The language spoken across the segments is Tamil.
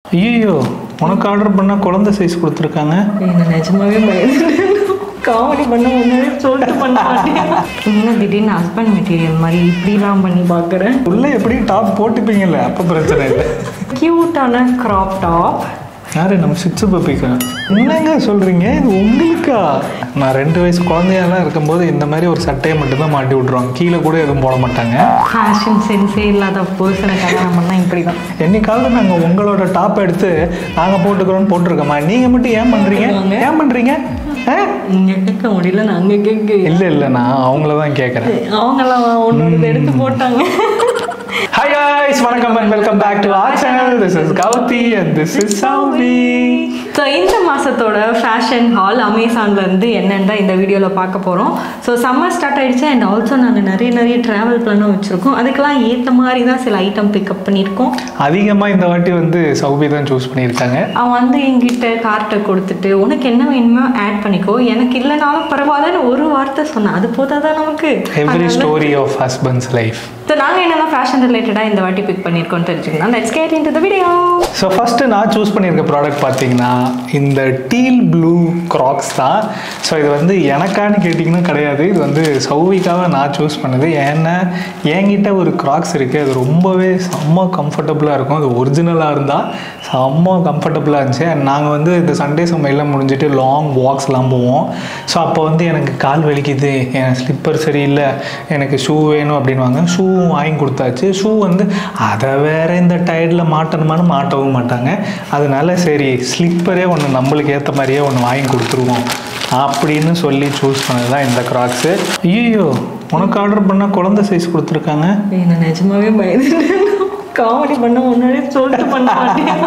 ஐயோ உனக்கு ஆர்டர் பண்ணால் குழந்தை சைஸ் கொடுத்துருக்காங்க என்ன நிஜமாவே பயந்துட்டேன் காமெடி பண்ண முன்னாடி சொல்லிட்டு பண்ண மாட்டேன் என்ன திடீர்னு ஹஸ்பண்ட் மெட்டீரியல் மாதிரி இப்படிலாம் பண்ணி பார்க்குறேன் உள்ளே எப்படி டாப் போட்டுப்பீங்கல்ல அப்போ பிரச்சனை இல்லை க்யூட்டான க்ராப் டாப் யாரு நம்ம சிக்ஸு பப்பிக்கா என்னங்க சொல்கிறீங்க இது உங்களுக்கா நான் ரெண்டு வயசு குழந்தையெல்லாம் இருக்கும்போது இந்த மாதிரி ஒரு சட்டையை மட்டும்தான் மாட்டி விட்ருவாங்க கீழே கூட எதுவும் போட மாட்டாங்க ஃபேஷன் சென்ஸே இல்லாத பர்சனை கல்யாணம் பண்ணால் இப்படி தான் என்னைக்காவது நாங்கள் உங்களோட டாப் எடுத்து நாங்கள் போட்டுக்கிறோன்னு போட்டிருக்கோமா நீங்கள் மட்டும் ஏன் பண்ணுறீங்க ஏன் பண்ணுறீங்க ஆ இங்கே கேட்க முடியல நான் அங்கே கேட்க இல்லை இல்லை நான் அவங்கள தான் கேட்குறேன் அவங்கெல்லாம் ஒன்று எடுத்து போட்டாங்க ஹாய் guys வணக்கம் and welcome back to our channel this is Gowthi and this is Sowvi so இந்த மாதத்தோட ஃபேஷன் ஹால் அமேசான்ல இருந்து என்னென்னு இந்த வீடியோவில் பார்க்க போகிறோம் ஸோ சம்மர் ஸ்டார்ட் ஆயிடுச்சு அண்ட் ஆல்சோ நாங்கள் நிறைய நிறைய ட்ராவல் பிளானும் வச்சுருக்கோம் அதுக்கெல்லாம் ஏற்ற மாதிரி தான் சில ஐட்டம் பிக்கப் பண்ணியிருக்கோம் அதிகமாக இந்த வாட்டி வந்து சௌபி தான் சூஸ் பண்ணியிருக்காங்க அவன் வந்து என்கிட்ட கார்ட்டை கொடுத்துட்டு உனக்கு என்ன வேணுமோ ஆட் பண்ணிக்கோ எனக்கு இல்லைனாலும் பரவாயில்லன்னு ஒரு வார்த்தை சொன்னேன் அது போதாதான் நமக்கு every story of husbands life so நாங்கள் என்னெல்லாம் ஃபேஷன் ரிலேட்டடாக இந்த வாட்டி பிக் பண்ணியிருக்கோம் தெரிஞ்சுக்கலாம் let's get in the video so first நான் சூஸ் பண்ணியிருக்க ப்ராடக்ட் பார்த்தீங்கன்னா இந்த டீல் ப்ளூ க்ராக்ஸ் தான் ஸோ இது வந்து எனக்கான்னு கேட்டிங்கன்னா கிடையாது இது வந்து சௌவிக்காக நான் சூஸ் பண்ணது ஏன்னா என்கிட்ட ஒரு க்ராக்ஸ் இருக்குது அது ரொம்பவே செம்ம கம்ஃபர்டபுளாக இருக்கும் அது ஒரிஜினலாக இருந்தால் செம்ம கம்ஃபர்டபுளாக இருந்துச்சு அண்ட் நாங்கள் வந்து இந்த சண்டே சமையல்லாம் முடிஞ்சுட்டு லாங் வாக்ஸ்லாம் போவோம் ஸோ அப்போ வந்து எனக்கு கால் வலிக்குது என் ஸ்லிப்பர் சரியில்லை எனக்கு ஷூ வேணும் அப்படின்வாங்க ஷூவும் வாங்கி கொடுத்தாச்சு ஷூ வந்து அதை வேற இந்த டயர்டில் மாட்டணுமான்னு மாட்டவும் மாட்டாங்க அதனால சரி ஸ்லிப்பரே ஒன்று நம்மளுக்கு ஏற்ற மாதிரியே ஒன்று வாங்கி கொடுத்துருவோம் அப்படின்னு சொல்லி சூஸ் பண்ணது தான் இந்த க்ராக்ஸு ஐயோ உனக்கு ஆர்டர் பண்ணால் குழந்தை சைஸ் கொடுத்துருக்காங்க என்ன நிஜமாவே பயந்துட்டேன் காமெடி பண்ண முன்னாடி சொல்லிட்டு பண்ண மாட்டேன்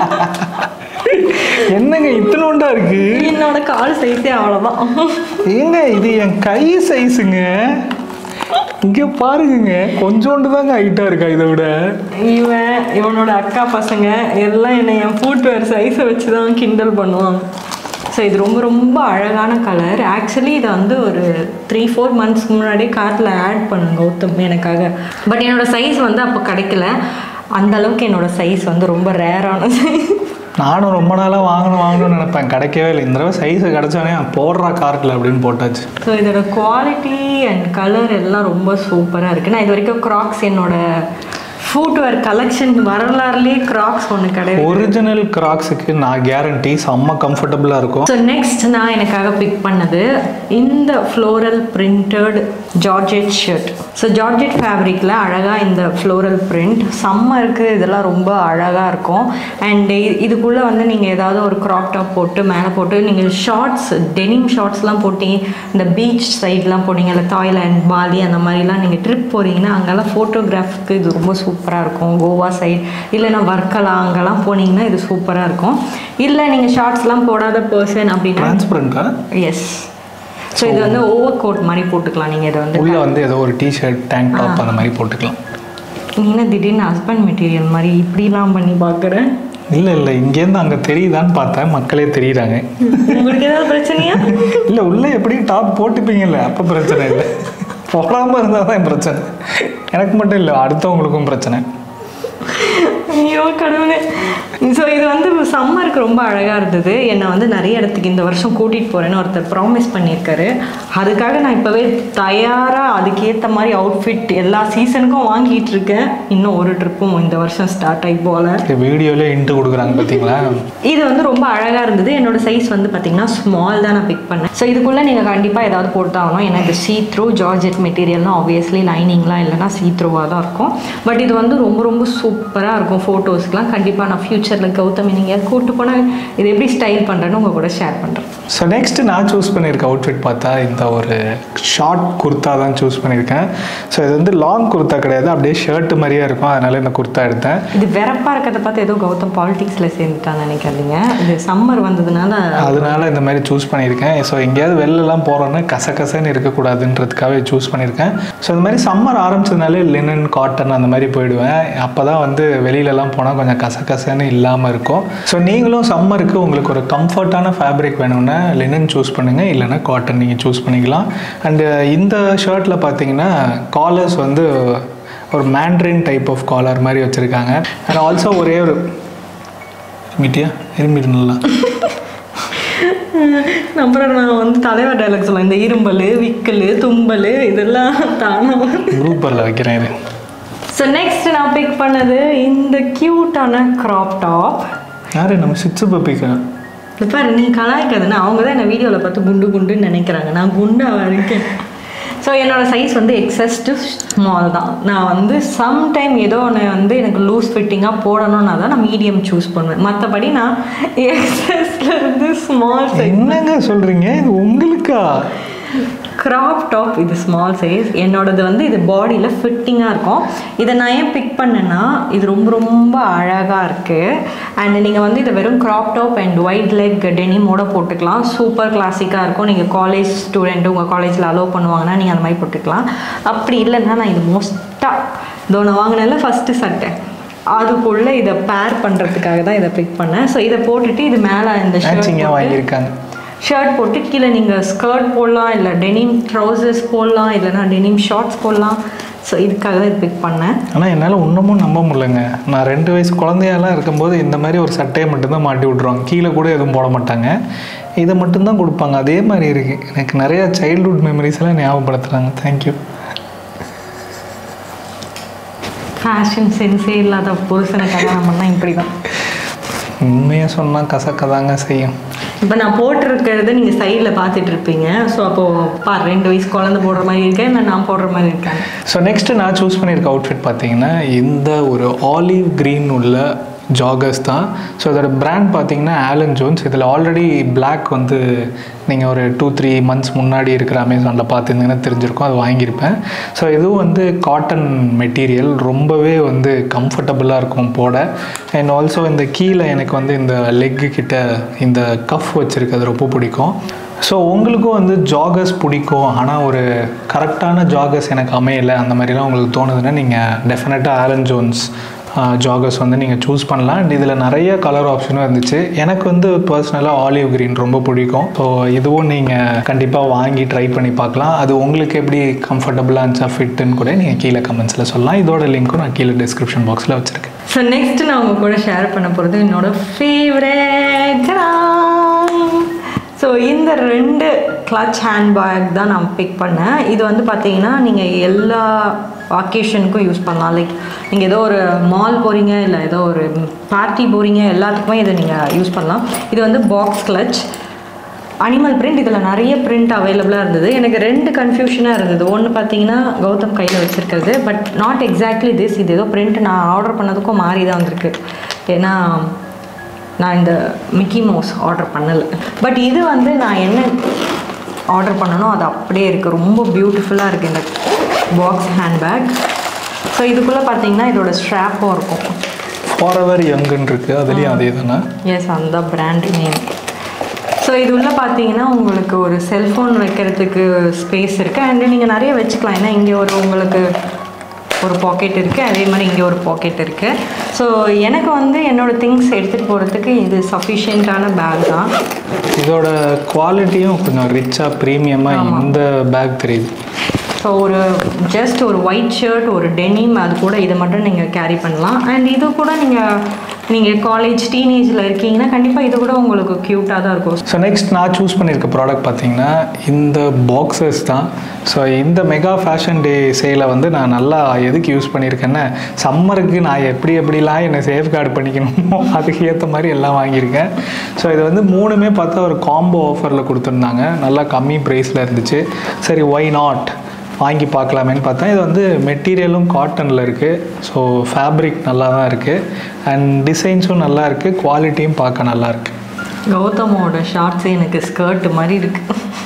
என்னங்க இத்தனோண்டா இருக்கு என்னோட கால் சைஸே அவ்வளோதான் ஏங்க இது என் கை சைஸுங்க இங்கே பாருங்க கொஞ்சோண்டு தாங்க ஹைட்டாக இருக்கா இதை விட இவன் இவனோட அக்கா பசங்க எல்லாம் என்னை என் ஃபுட்வேர் சைஸை வச்சு தான் கிண்டல் பண்ணுவாங்க ஸோ இது ரொம்ப ரொம்ப அழகான கலர் ஆக்சுவலி இதை வந்து ஒரு த்ரீ ஃபோர் மந்த்ஸ்க்கு முன்னாடியே கார்ட்டில் ஆட் பண்ணுங்க கௌதம் எனக்காக பட் என்னோட சைஸ் வந்து அப்போ கிடைக்கல அந்த அளவுக்கு என்னோட சைஸ் வந்து ரொம்ப ரேரான சைஸ் நானும் ரொம்ப நாளாக வாங்கணும் வாங்கணும்னு நினைப்பேன் கிடைக்கவே இல்லை இந்த தடவை சைஸை கிடச்சோடனே போடுறா கார்ட்டில் அப்படின்னு போட்டாச்சு ஸோ இதோட குவாலிட்டி அண்ட் கலர் எல்லாம் ரொம்ப சூப்பராக இருக்குது நான் இது வரைக்கும் க்ராக்ஸ் என்னோட ஃபுட்வேர் கலெக்ஷன் வரலாறுலேயே க்ராக்ஸ் ஒன்று கிடையாது ஒரிஜினல் கிராக்ஸுக்கு நான் கேரண்டி செம்ம கம்ஃபர்டபுளாக இருக்கும் ஸோ நெக்ஸ்ட் நான் எனக்காக பிக் பண்ணது இந்த floral printed georgette shirt so georgette ஃபேப்ரிக்கில் அழகாக இந்த ஃப்ளோரல் பிரிண்ட் சம்மருக்கு இதெல்லாம் ரொம்ப அழகாக இருக்கும் அண்ட் இதுக்குள்ளே வந்து நீங்கள் ஏதாவது ஒரு க்ராப் டாப் போட்டு மேலே போட்டு நீங்கள் ஷார்ட்ஸ் டெனிம் ஷார்ட்ஸ்லாம் போட்டி இந்த பீச் சைட்லாம் போனீங்க இல்லை தாய்லாண்ட் பாலி அந்த மாதிரிலாம் நீங்கள் ட்ரிப் போகிறீங்கன்னா அங்கெல்லாம் ஃபோட்டோகிராஃப்க்கு இது ரொம்ப சூப்பராக இருக்கும் கோவா சைட் இல்லைன்னா வர்க்கலா அங்கெல்லாம் போனீங்கன்னா இது சூப்பராக இருக்கும் இல்லை நீங்கள் ஷார்ட்ஸ்லாம் போடாத பர்சன் அப்படின்னா டிரான்ஸ்பரண்டா எஸ் ஸோ இது வந்து ஓவர் கோட் மாதிரி போட்டுக்கலாம் நீங்கள் இதை வந்து உள்ளே வந்து ஏதோ ஒரு டிஷர்ட் டேங்க் டாப் அந்த மாதிரி போட்டுக்கலாம் நீ என்ன திடீர்னு ஹஸ்பண்ட் மெட்டீரியல் மாதிரி இப்படிலாம் பண்ணி பார்க்குறேன் இல்லை இல்லை இங்கேருந்து அங்கே தெரியுதான்னு பார்த்தேன் மக்களே தெரியுறாங்க உங்களுக்கு ஏதாவது பிரச்சனையா இல்லை உள்ளே எப்படி டாப் போட்டுப்பீங்கல்ல அப்போ பிரச்சனை இல்லை போடாமல் இருந்தால் தான் பிரச்சனை எனக்கு மட்டும் இல்லை அடுத்தவங்களுக்கும் பிரச்சனை ஐயோ கடவுளே ஸோ இது வந்து சம்மருக்கு ரொம்ப அழகாக இருந்தது என்னை வந்து நிறைய இடத்துக்கு இந்த வருஷம் கூட்டிகிட்டு போகிறேன்னு ஒருத்தர் ப்ராமிஸ் பண்ணியிருக்காரு அதுக்காக நான் இப்போவே தயாராக அதுக்கேற்ற மாதிரி அவுட்ஃபிட் எல்லா சீசனுக்கும் வாங்கிட்டு இருக்கேன் இன்னும் ஒரு ட்ரிப்பும் இந்த வருஷம் ஸ்டார்ட் ஆகி போகல வீடியோலே இன்ட்டு கொடுக்குறாங்க பார்த்தீங்களா இது வந்து ரொம்ப அழகாக இருந்தது என்னோட சைஸ் வந்து பார்த்தீங்கன்னா ஸ்மால் தான் நான் பிக் பண்ணேன் ஸோ இதுக்குள்ளே நீங்கள் கண்டிப்பாக ஏதாவது போட்டாகணும் ஏன்னா இது சீ த்ரூ ஜார்ஜெட் மெட்டீரியல்னால் ஆப்வியஸ்லி லைனிங்லாம் இல்லைனா சீ த்ரூவாக தான் இருக்கும் பட் இது வந்து ரொம்ப ரொம்ப சூப்பராக இருக்கும் ஃபோட்டோஸ்க்குலாம் கண்டிப்பாக நான் ஃப்யூச்சரில் கௌதமி நீங்கள் கூப்பிட்டு போனால் இது எப்படி ஸ்டைல் பண்ணுறேன்னு உங்கள் கூட ஷேர் பண்ணுறேன் ஸோ நெக்ஸ்ட் நான் சூஸ் பண்ணியிருக்க அவுட்ஃபிட் பார்த்தா இந்த ஒரு ஷார்ட் குர்த்தா தான் சூஸ் பண்ணியிருக்கேன் ஸோ இது வந்து லாங் குர்த்தா கிடையாது அப்படியே ஷர்ட் மாதிரியே இருக்கும் அதனால இந்த குர்த்தா எடுத்தேன் இது வெறப்பாக இருக்கிறத பார்த்து ஏதோ கௌதம் பாலிடிக்ஸில் சேர்ந்துட்டான்னு நினைக்காதீங்க இது சம்மர் வந்ததுனால அதனால இந்த மாதிரி சூஸ் பண்ணியிருக்கேன் ஸோ எங்கேயாவது வெளிலலாம் போகிறோன்னா கசகசன்னு இருக்கக்கூடாதுன்றதுக்காகவே சூஸ் பண்ணியிருக்கேன் ஸோ இந்த மாதிரி சம்மர் ஆரம்பிச்சதுனாலே லினன் காட்டன் அந்த மாதிரி போயிடுவேன் அப்போ தான் வந்து வெளியிலலாம் போனால் கொஞ்சம் கசகசன்னு இல்லாமல் இருக்கும் ஸோ நீங்களும் சம்மருக்கு உங்களுக்கு ஒரு கம்ஃபர்ட்டான ஃபேப்ரிக் வேணும்னா லினன் சூஸ் பண்ணுங்கள் இல்லைன்னா காட்டன் நீங்கள் சூஸ் பண்ணிக்கலாம் அண்டு இந்த ஷர்ட்டில் பார்த்தீங்கன்னா காலர்ஸ் வந்து ஒரு மேண்ட்ரின் டைப் ஆஃப் காலர் மாதிரி வச்சுருக்காங்க அண்ட் ஆல்சோ ஒரே ஒரு இருமிட்டியா இருமிட்டு நல்லா அப்புறம் நான் வந்து தலைவர் டைலாக் சொல்லுவேன் இந்த இரும்பல் விக்கல் தும்பல் இதெல்லாம் தானே குரூப்பரில் வைக்கிறேன் இது ஸோ நெக்ஸ்ட் நான் பிக் பண்ணது இந்த க்யூட்டான க்ராப் டாப் யாரு நம்ம சிக்ஸு பப்பிக்கா பாரு நீ கலாய்க்காதுன்னா அவங்க தான் என்ன வீடியோவில் பார்த்து குண்டு குண்டுன்னு நினைக்கிறாங்க நான் குண்டாக இருக்கேன் ஸோ என்னோட சைஸ் வந்து எக்ஸஸ் டு ஸ்மால் தான் நான் வந்து சம்டைம் ஏதோ ஒன்று வந்து எனக்கு லூஸ் ஃபிட்டிங்காக போடணும்னா தான் நான் மீடியம் சூஸ் பண்ணுவேன் மற்றபடி நான் எக்ஸஸ்ல இருந்து ஸ்மால் சைஸ் என்னங்க சொல்கிறீங்க இது உங்களுக்கா கிராப் டாப் இது ஸ்மால் சைஸ் என்னோடது வந்து இது பாடியில் ஃபிட்டிங்காக இருக்கும் இதை நான் ஏன் பிக் பண்ணேன்னா இது ரொம்ப ரொம்ப அழகாக இருக்குது அண்ட் நீங்கள் வந்து இதை வெறும் crop top and wide leg டெனிமோட போட்டுக்கலாம் சூப்பர் கிளாசிக்காக இருக்கும் நீங்கள் காலேஜ் ஸ்டூடெண்ட்டு உங்கள் காலேஜில் அலோவ் பண்ணுவாங்கன்னா நீங்கள் அந்த மாதிரி போட்டுக்கலாம் அப்படி இல்லைன்னா நான் இது மோஸ்ட்டாக இதோ நான் வாங்கினதில்ல ஃபஸ்ட்டு சட்டை அதுக்குள்ளே இதை பேர் பண்ணுறதுக்காக தான் இதை பிக் பண்ணேன் ஸோ இதை போட்டுட்டு இது மேலே இந்த மேட்சிங்காக ஷர்ட் வாங்கியிருக்காங்க ஷர்ட் போட்டு கீழே நீங்கள் ஸ்கர்ட் போடலாம் இல்லை டெனிம் ட்ரௌசர்ஸ் போடலாம் இல்லைனா டெனிம் ஷார்ட்ஸ் போடலாம் ஸோ இதுக்காக தான் இது பிக் பண்ணேன் ஆனால் என்னால் இன்னமும் நம்ப முடியலங்க நான் ரெண்டு வயசு குழந்தையெல்லாம் இருக்கும்போது இந்த மாதிரி ஒரு சட்டையை மட்டும்தான் மாட்டி விட்ருவாங்க கீழே கூட எதுவும் போட மாட்டாங்க இதை மட்டும்தான் கொடுப்பாங்க அதே மாதிரி இருக்குது எனக்கு நிறையா சைல்ட்ஹுட் மெமரிஸ் எல்லாம் ஞாபகப்படுத்துகிறாங்க தேங்க்யூ ஃபேஷன் சென்ஸே இல்லாத புருஷனை கல்யாணம் பண்ணால் இப்படி தான் உண்மையாக சொன்னால் கசக்க தாங்க செய்யும் இப்போ நான் போட்டிருக்கிறத நீங்கள் சைடில் பார்த்துட்டு இருப்பீங்க ஸோ அப்போது பார் ரெண்டு வயசு குழந்தை போடுற மாதிரி இருக்கேன் இல்லை நான் போடுற மாதிரி இருக்கேன் ஸோ நெக்ஸ்ட்டு நான் சூஸ் பண்ணியிருக்க அவுட்ஃபிட் பார்த்தீங்கன்னா இந்த ஒரு ஆலிவ் க்ரீன் உள்ள ஜாகர்ஸ் தான் ஸோ இதோட பிராண்ட் பார்த்தீங்கன்னா ஆலன் ஜோன்ஸ் இதில் ஆல்ரெடி Black வந்து நீங்கள் ஒரு டூ த்ரீ மந்த்ஸ் முன்னாடி இருக்கிற அமேசானில் பார்த்துருந்தீங்கன்னா தெரிஞ்சிருக்கும் அது வாங்கியிருப்பேன் ஸோ இதுவும் வந்து காட்டன் மெட்டீரியல் ரொம்பவே வந்து கம்ஃபர்டபுளாக இருக்கும் போட அண்ட் ஆல்சோ இந்த கீழே எனக்கு வந்து இந்த லெக்கு கிட்ட இந்த கஃப் வச்சுருக்கு ரொம்ப பிடிக்கும் ஸோ உங்களுக்கும் வந்து ஜாகர்ஸ் பிடிக்கும் ஆனால் ஒரு கரெக்டான ஜாகர்ஸ் எனக்கு அமையலை அந்த மாதிரிலாம் உங்களுக்கு தோணுதுன்னா நீங்கள் டெஃபினட்டாக ஆலன் ஜோன்ஸ் ஜாகர்ஸ் வந்து நீங்கள் சூஸ் பண்ணலாம் அண்ட் இதில் நிறைய கலர் ஆப்ஷனும் இருந்துச்சு எனக்கு வந்து பர்சனலாக ஆலிவ் green ரொம்ப பிடிக்கும் ஸோ இதுவும் நீங்கள் கண்டிப்பாக வாங்கி ட்ரை பண்ணி பார்க்கலாம் அது உங்களுக்கு எப்படி கம்ஃபர்டபுளாக இருந்துச்சா ஃபிட்டுன்னு கூட நீங்கள் கீழே கமெண்ட்ஸில் சொல்லலாம் இதோட லிங்க்கும் நான் கீழே டிஸ்கிரிப்ஷன் பாக்ஸில் வச்சுருக்கேன் ஸோ நெக்ஸ்ட் நான் உங்க கூட ஷேர் பண்ண போகிறது என்னோட ஃபேவரட் ஸோ இந்த ரெண்டு கிளச் ஹேண்ட்பேக் தான் நான் பிக் பண்ணேன் இது வந்து பார்த்தீங்கன்னா நீங்கள் எல்லா அக்கேஷனுக்கும் யூஸ் பண்ணலாம் லைக் நீங்கள் ஏதோ ஒரு மால் போகிறீங்க இல்லை ஏதோ ஒரு பார்ட்டி போகிறீங்க எல்லாத்துக்குமே இதை நீங்கள் யூஸ் பண்ணலாம் இது வந்து பாக்ஸ் கிளச் அனிமல் பிரிண்ட் இதில் நிறைய பிரிண்ட் அவைலபிளாக இருந்தது எனக்கு ரெண்டு கன்ஃபியூஷனாக இருந்தது ஒன்று பார்த்தீங்கன்னா கௌதம் கையில் வச்சுருக்கிறது பட் நாட் எக்ஸாக்ட்லி திஸ் இது ஏதோ பிரிண்ட் நான் ஆர்டர் பண்ணதுக்கும் மாறி தான் வந்திருக்கு ஏன்னா நான் இந்த மிக்கி மவுஸ் ஆர்டர் பண்ணலை பட் இது வந்து நான் என்ன ஆர்டர் பண்ணனோ அது அப்படியே இருக்குது ரொம்ப பியூட்டிஃபுல்லாக இருக்குது இந்த பாக்ஸ் ஹேண்ட்பேக் ஸோ இதுக்குள்ளே பார்த்தீங்கன்னா இதோட ஸ்ட்ராப்பும் இருக்கும் ஃபார் எவர் யங்குன்னு இருக்குது அதுலேயும் அதே தானே எஸ் அந்த பிராண்ட் நேம் ஸோ இது உள்ள பார்த்தீங்கன்னா உங்களுக்கு ஒரு செல்ஃபோன் வைக்கிறதுக்கு ஸ்பேஸ் இருக்குது அண்ட் நீங்கள் நிறைய வச்சுக்கலாம் ஏன்னா இங்கே ஒரு உங்களுக்கு ஒரு பாக்கெட் இருக்குது அதே மாதிரி இங்கே ஒரு பாக்கெட் இருக்குது ஸோ எனக்கு வந்து என்னோடய திங்ஸ் எடுத்துகிட்டு போகிறதுக்கு இது சஃபிஷியண்ட்டான பேக் தான் இதோட குவாலிட்டியும் கொஞ்சம் ரிச்சாக ப்ரீமியமாக இந்த பேக் தெரியுது ஸோ ஒரு ஜஸ்ட் ஒரு ஒயிட் ஷர்ட் ஒரு டெனிம் அது கூட இதை மட்டும் நீங்கள் கேரி பண்ணலாம் அண்ட் இது கூட நீங்கள் நீங்கள் காலேஜ் டீனேஜில் இருக்கீங்கன்னா கண்டிப்பாக இது கூட உங்களுக்கு க்யூட்டாக தான் இருக்கும் ஸோ நெக்ஸ்ட் நான் சூஸ் பண்ணியிருக்க ப்ராடக்ட் பார்த்தீங்கன்னா இந்த பாக்ஸஸ் தான் ஸோ இந்த மெகா ஃபேஷன் டே சேலை வந்து நான் நல்லா எதுக்கு யூஸ் பண்ணியிருக்கேன்னா சம்மருக்கு நான் எப்படி எப்படிலாம் என்னை சேஃப்கார்டு பண்ணிக்கணுமோ அதுக்கு ஏற்ற மாதிரி எல்லாம் வாங்கியிருக்கேன் ஸோ இது வந்து மூணுமே பார்த்தா ஒரு காம்போ ஆஃபரில் கொடுத்துருந்தாங்க நல்லா கம்மி ப்ரைஸில் இருந்துச்சு சரி ஒய் நாட் வாங்கி பார்க்கலாமேன்னு பார்த்தேன் இது வந்து மெட்டீரியலும் காட்டனில் இருக்குது ஸோ ஃபேப்ரிக் நல்லா தான் இருக்குது அண்ட் டிசைன்ஸும் நல்லா இருக்குது குவாலிட்டியும் பார்க்க நல்லா இருக்குது கௌதமோட ஷார்ட்ஸ் எனக்கு ஸ்கர்ட் மாதிரி இருக்கு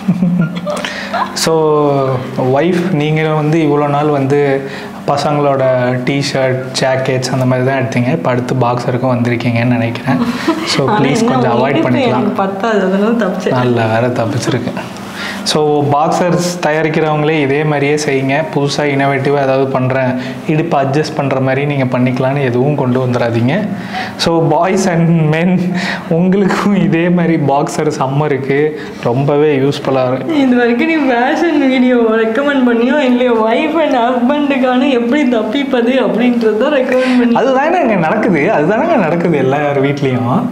ஸோ ஒய்ஃப் நீங்கள் வந்து இவ்வளோ நாள் வந்து பசங்களோட டிஷர்ட் ஜாக்கெட்ஸ் அந்த மாதிரி தான் எடுத்தீங்க இப்போ அடுத்து பாக்ஸருக்கும் வந்திருக்கீங்கன்னு நினைக்கிறேன் ஸோ ஆனா ப்ளீஸ் என்ன கொஞ்சம் உன் அவாய்ட் இடுப்பு பண்ணிக்கலாம் எனக்கு பத்தாது அதனால தப்பிச்சேன் நல்ல வேற தப்பிச்சிருக்கு ஸோ பாக்ஸர்ஸ் தயாரிக்கிறவங்களே இதே மாதிரியே செய்யுங்க புதுசாக இனோவேட்டிவாக ஏதாவது பண்ணுறேன் இடுப்பு அட்ஜஸ்ட் பண்ணுற மாதிரி நீங்கள் பண்ணிக்கலான்னு எதுவும் கொண்டு வந்துடாதீங்க ஸோ பாய்ஸ் அண்ட் மென் உங்களுக்கும் இதே மாதிரி பாக்ஸர் சம்மருக்கு ரொம்பவே யூஸ்ஃபுல்லாக இருக்கும் இது வரைக்கும் நீ ஃபேஷன் வீடியோ ரெக்கமெண்ட் பண்ணியோ இல்லையோ ஒய்ஃப் அண்ட் ஹஸ்பண்டுக்கான எப்படி தப்பிப்பது அப்படின்றத ரெக்கமெண்ட் பண்ணி அதுதானே இங்கே நடக்குது அதுதானங்க நடக்குது எல்லார் வீட்லேயும்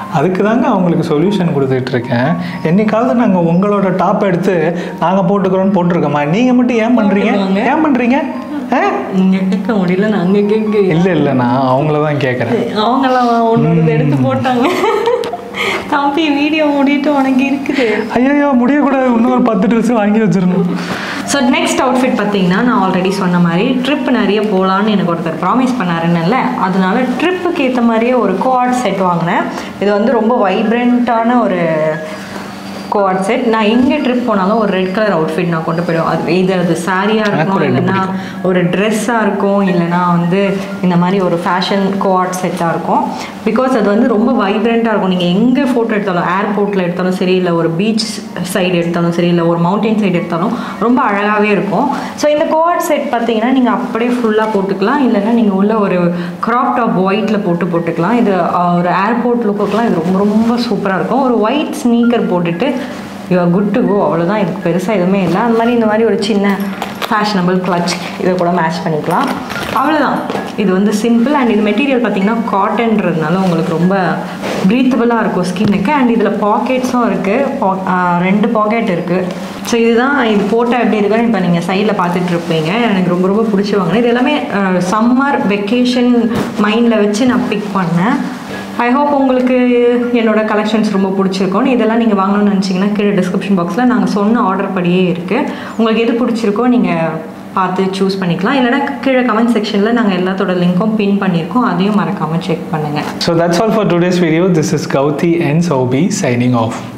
அதுக்கு தாங்க அவங்களுக்கு சொல்யூஷன் கொடுத்துட்ருக்கேன் என்னைக்காவது நாங்கள் உங்களோட டாப் எடுத்து நாங்கள் போட்டுக்கிறோன்னு போட்டிருக்கோமா நீங்கள் மட்டும் ஏன் பண்ணுறீங்க போட்டுக்கோங்க. ஏன் பண்ணுறீங்க ஆ இங்க கேட்க முடியல நாங்க கேட்க இல்லை இல்லை நான் அவங்கள தான் கேட்குறேன் அவங்கெல்லாம் ஒன்று எடுத்து போட்டாங்க தம்பி வீடியோ முடிட்டு உனக்கு இருக்குது ஐயோ முடியக்கூடாது இன்னும் ஒரு பத்து ட்ரெஸ் வாங்கி வச்சிடணும் ஸோ நெக்ஸ்ட் அவுட்ஃபிட் பார்த்தீங்கன்னா நான் ஆல்ரெடி சொன்ன மாதிரி ட்ரிப் நிறைய போகலான்னு எனக்கு ஒருத்தர் ப்ராமிஸ் பண்ணாருன்னல்ல அதனால ட்ரிப்புக்கு ஏற்ற மாதிரியே ஒரு கோஆர்ட் செட் வாங்கினேன் இது வந்து ரொம்ப வைப்ரண்ட்டான ஒரு கோஆர்ட் செட் நான் எங்கே ட்ரிப் போனாலும் ஒரு ரெட் கலர் அவுட்ஃபிட் நான் கொண்டு போயிடுவேன் அது இது அது சாரியாக எனக்கும் இருக்கும் ரெண்டு இல்லைன்னா ஒரு ட்ரெஸ்ஸாக இருக்கும் இல்லைன்னா வந்து இந்த மாதிரி ஒரு ஃபேஷன் கோஆர்ட் செட்டாக இருக்கும் பிகாஸ் அது வந்து ரொம்ப வைப்ரண்ட்டாக இருக்கும் நீங்கள் எங்கே ஃபோட்டோ எடுத்தாலும் ஏர்போர்ட்டில் எடுத்தாலும் சரி இல்லை ஒரு பீச் சைடு எடுத்தாலும் சரி இல்லை ஒரு மவுண்டைன் சைடு எடுத்தாலும் ரொம்ப அழகாகவே இருக்கும் ஸோ இந்த கோஆர்ட் செட் பார்த்தீங்கன்னா நீங்கள் அப்படியே ஃபுல்லாக போட்டுக்கலாம் இல்லைன்னா நீங்கள் உள்ள ஒரு க்ராப் டாப் ஒயிட்டில் போட்டு போட்டுக்கலாம் இது அஹ், ஒரு ஏர்போர்ட் லுக்குக்கெலாம் இது ரொம்ப ரொம்ப சூப்பராக இருக்கும் ஒரு ஒயிட் ஸ்னீக்கர் போட்டுட்டு you are good to go அவ்வளோதான் இதுக்கு பெருசாக எதுவுமே இல்லை அந்த மாதிரி இந்த மாதிரி ஒரு சின்ன ஃபேஷனபிள் கிளச் இதை கூட மேட்ச் பண்ணிக்கலாம் அவ்வளோதான் இது வந்து சிம்பிள் அண்ட் இது மெட்டீரியல் பார்த்தீங்கன்னா காட்டன்றதுனால உங்களுக்கு ரொம்ப ப்ரீத்தபிளாக இருக்கும் ஸ்கின்னுக்கு அண்ட் இதில் பாக்கெட்ஸும் இருக்குது ரெண்டு பாக்கெட் இருக்குது ஸோ இதுதான் இது போட்டால் எப்படி இருக்குன்னு இப்போ நீங்கள் சைடில் பார்த்துட்டு இருப்பீங்க எனக்கு ரொம்ப ரொம்ப பிடிச்சி வாங்கினேன் இது எல்லாமே சம்மர் வெக்கேஷன் மைண்டில் வச்சு நான் பிக் பண்ணேன் ஐ ஹோப் உங்களுக்கு என்னோட கலெக்ஷன்ஸ் ரொம்ப பிடிச்சிருக்கும் இதெல்லாம் நீங்கள் வாங்கணும்னு நினச்சிங்கன்னா கீழே டிஸ்கிரிப்ஷன் பாக்ஸில் நாங்கள் சொன்ன ஆர்டர் படியே இருக்குது உங்களுக்கு எது பிடிச்சிருக்கோ நீங்கள் பார்த்து சூஸ் பண்ணிக்கலாம் இல்லைனா கீழே கமெண்ட் செக்ஷனில் நாங்கள் எல்லாத்தோட லிங்க்கும் பின் பண்ணியிருக்கோம் அதையும் மறக்காமல் செக் பண்ணுங்கள் So that's all for today's video. This is Gauti and Saubi signing off.